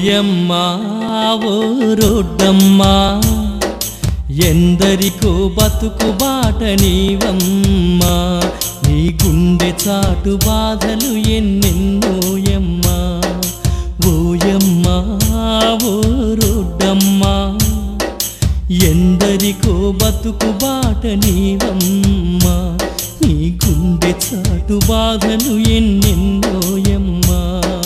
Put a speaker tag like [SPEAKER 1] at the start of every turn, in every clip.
[SPEAKER 1] ఓయమ్మా ఓ రోడ్డమ్మా ఎందరికో బతుకు బాట నీవమ్మా నీ గుండె చాటు బాధలు ఎన్నెన్నోయమ్మా ఓయమ్మా ఓ రోడ్డమ్మా ఎందరికో బతుకు బాట నీవమ్మా నీ గుండె చాటు బాధలు ఎన్నెన్నోయమ్మా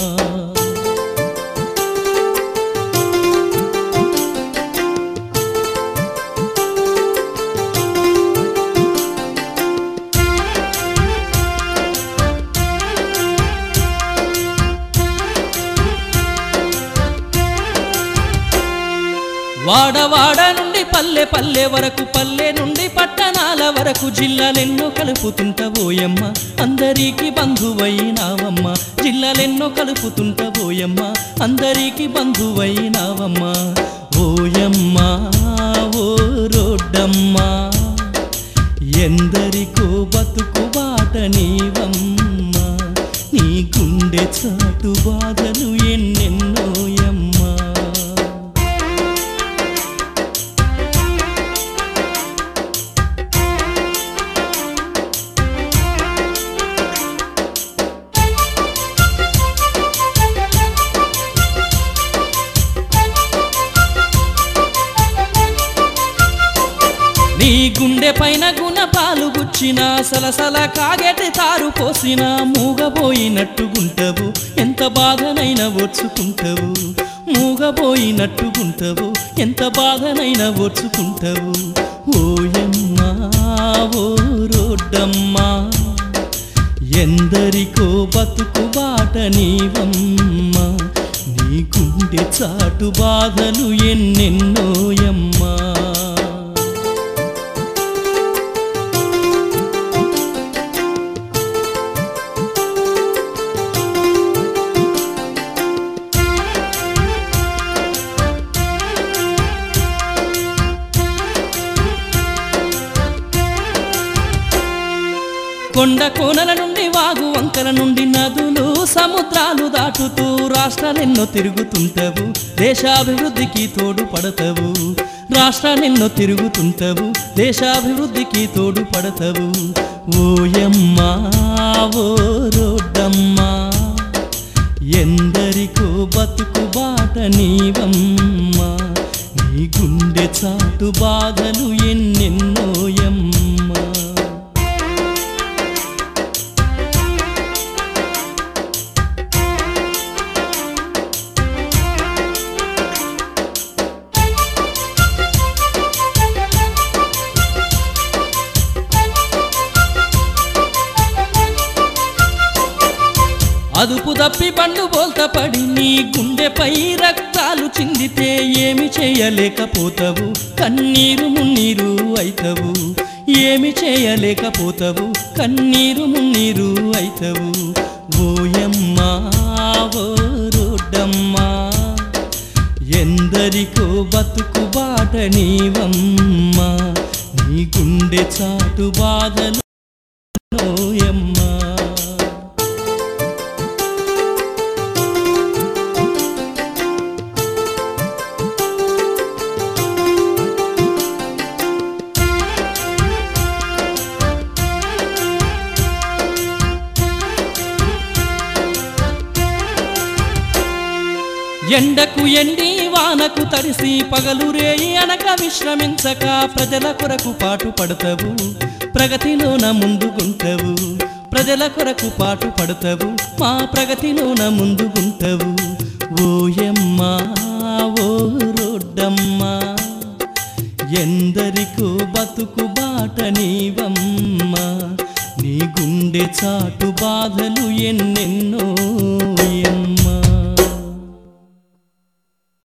[SPEAKER 1] వాడవాడ నుండి పల్లె పల్లె వరకు పల్లె నుండి పట్టణాల వరకు జిల్లాలెన్నో కలుపుతుంటబోయమ్మ అందరికీ బంధువైనావమ్మ జిల్లాలెన్నో కలుపుతుంటబోయమ్మ అందరికీ బంధువైనావమ్మ ఓయమ్మ ఓ రోడ్డమ్మా ఎందరికో బతుకు బాట నీవమ్మా నీ గుండె చాటు బాధలు ఎన్నెన్నోయమ్మా నీ గుండె పైన గుణ పాలు గుచ్చిన సలసల కాగెటి తారు పోసిన మూగబోయినట్టుగుంటవు ఎంత బాధనైనా ఓర్చుకుంటవు మూగబోయినట్టుగుంటవు ఎంత బాధనైనా ఓర్చుకుంటవు ఓయమ్మా ఓ రోడ్డమ్మా ఎందరికో బతుకు బాట నీవమ్మా నీ గుండె చాటు బాధలు ఎన్నెన్నోయమ్మా కొండ కోనల నుండి వాగు వంకల నుండి నదులు సముద్రాలు దాటుతూ రాష్ట్రాలెన్నో తిరుగుతుంటవు దేశాభివృద్ధికి తోడు పడతవు రాష్ట్రాలెన్నో తిరుగుతుంటవు దేశాభివృద్ధికి తోడు పడతవు ఓయమ్మా ఓ రోడ్డమ్మా ఎందరికో బతుకు బాట నీవమ్మా నీ గుండె చాటు బాధలు ఎన్నెన్నోయమ్మా అదుపు తప్పి బండు బోల్త పడి నీ గుండెపై రక్తాలు చిందితే ఏమి చేయలేకపోతావు కన్నీరు మున్నీరు అయితవు ఏమి చేయలేకపోతావు కన్నీరు మున్నీరు అయితవు ఓయమ్మా ఓ రోడ్డమ్మా ఎందరికో బతుకు బాట నీవమ్మా నీ గుండె చాటు బాధలు నోయమ్మా ఎండకు ఎండి వానకు తడిసి పగలు రేయి అనక విశ్రమించక ప్రజల కొరకు పాటు పడతవు ప్రగతిలోన ముందుగుంటవు ప్రజల కొరకు పాటు పడతవు మా ప్రగతిలోన ముందుగుంటవు ఓయమ్మా ఓ రోడ్డమ్మా ఎందరికో బతుకు బాట నీవమ్మా నీ గుండె చాటు బాధలు ఎన్నెన్నో ఎమ్మా